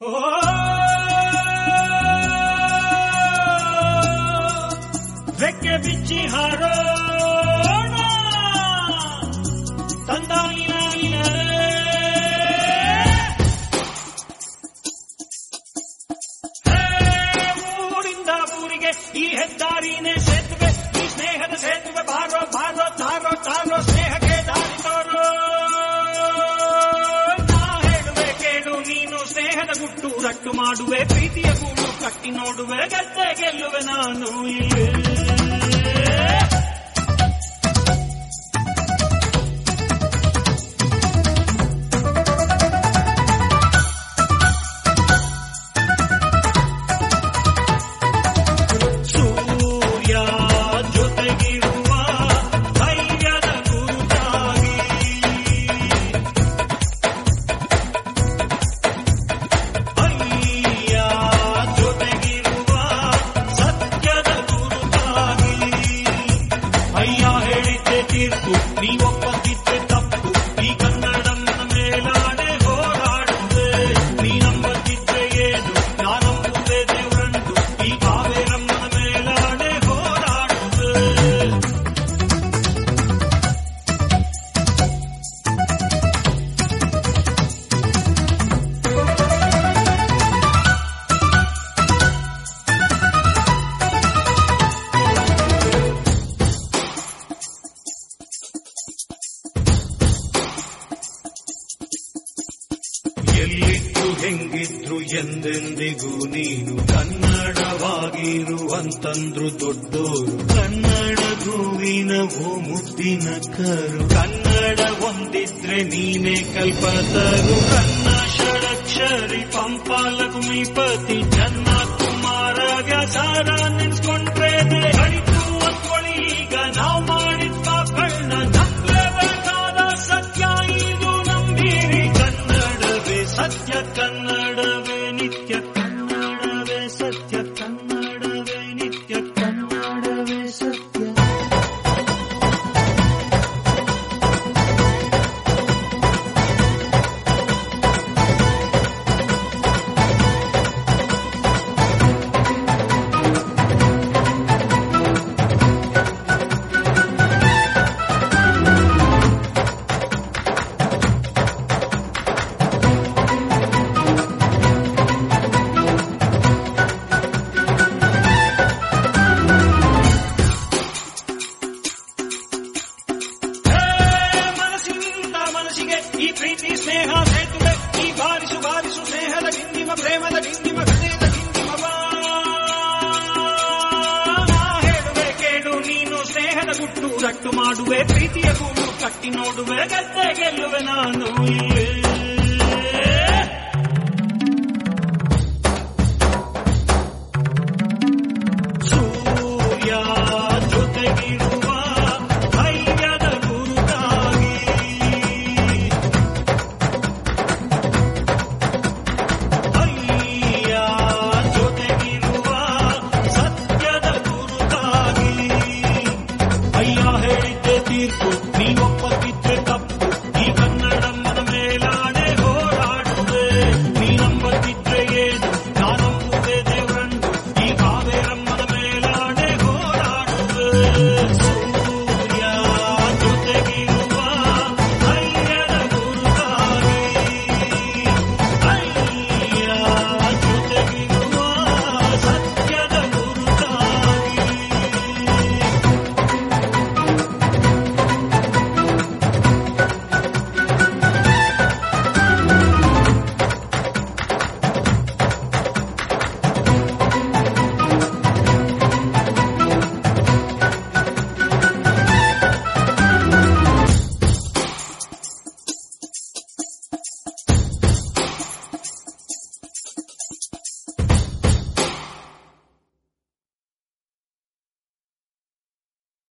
ರೆಕ್ಕೆ ಬಿಚ್ಚಿ ಹಾರೋಣ ತಂದಾನಿನ ಊರಿಂದ ಊರಿಗೆ ಈ ಹೆದ್ದಾರಿನೇ ಸೇತುವೆ ಈ ಸ್ನೇಹದ ಸೇತುವೆ ಬಾರೋ ಬಾರೋ ತಾರೋ ತಾರೋ ಸ್ನೇಹಕ್ಕೆ ದಾರಿ ತೋರೋ ನಾ ಹೇಳುವೆ ಕೇಳು ನೀನು ಸ್ನೇಹದ ಗುಟ್ಟು ರಟ್ಟು ಮಾಡುವೆ ಪ್ರೀತಿಯ ಗೂಡು ಕಟ್ಟಿ ನೋಡುವೆ ಗೆದ್ದೆ ಗೆಲ್ಲುವೆ ನಾನು ಇಲ್ಲಿ ಸೂರ್ಯ ಜೊತೆಗಿರುವ ಧೈರ್ಯದ ಗುರುತಾಗಿ ಅಯ್ಯ ಜೊತೆಗಿರುವ ಸತ್ಯದ ಗುರುತಾಗಿ ಅಯ್ಯ ಹೇಳಿದ್ದೆ ತೀರ್ಪು ನೀವೊಪ್ಪದಿದ್ದೆ ತಪ್ಪು ಈ ಕನ್ನಡಮ್ಮನ ಮೇಲಾಡೆ ಹೋರಾಡುವೆ ನೀ ನಂಬದಿದ್ದೆ ಏನು ನಾನಂಬುದೇ ದೇವರಂಡು ಈ ಕಾವೇರಮ್ಮನ ಮೇಲಾಡೆ ಹೋರಾಡುವೆ ಎಲ್ಲಿದ್ದು ಹೆಂಗಿದ್ರು ಎಂದೆಂದಿಗೂ ನೀನು ಕನ್ನಡವಾಗಿರುವಂತಂದ್ರು ದೊಡ್ಡೋರು ಕನ್ನಡ ಹೂವಿನ ಓ ಮುದ್ದಿನ ಕರು ಕನ್ನಡ ಒಂದಿದ್ರೆ ನೀನೇ ಕಲ್ಪತರು ಕನ್ನ ಷಡಕ್ಷರಿ ಪಂಪ ಲಕ್ಷ್ಮೀಪತಿ ಜನ್ನ ಕುಮಾರ ವ್ಯಾಸಾರ ನೆನ್ಸ್ಕೊಂಡ್ರೆ ಹರಿತು ಅಂದ್ಕೊಳ್ಳಿ ಈಗ ನಾವು ಮಾಡಿದ ಪಾಪಣ್ಣ ನಂಬಲೇಬೇಕಾದ ಸತ್ಯ ಇದು ನಂಬಿರಿ ಕನ್ನಡವೇ ಸತ್ಯ ಕನ್ನಡವೇ ನಿತ್ಯ ಕನ್ನಡವೇ ಸತ್ಯ ಕನ್ನಡವೇ ನಿತ್ಯ ಕನ್ನಡವೇ ಸತ್ಯ ಹೇ, ಮನಸ್ಸಿನಿಂದ ಮನಸ್ಸಿಗೆ ಈ ಪ್ರೀತಿ ಸ್ನೇಹ ಸೇತುವೆ ಈ ಬಾರಿಸು ಬಾರಿಸು ಸ್ನೇಹದ ಗಿಂಡಿಮ ಪ್ರೇಮದ ಗಿಂಡಿಮ ಹೃದಯದ ಗಿಂಡಿಮವ ನಾ ಹೇಳುವೆ ಕೇಳು ನೀನು ಸ್ನೇಹದ ಗುಟ್ಟು ರಟ್ಟು ಮಾಡುವೆ ಪ್ರೀತಿಯ ಗೂಡು ಕಟ್ಟಿ ನೋಡುವೆ ಗೆದ್ದೆ ಗೆಲ್ಲುವೆ ನಾನು ಇಲ್ಲೇ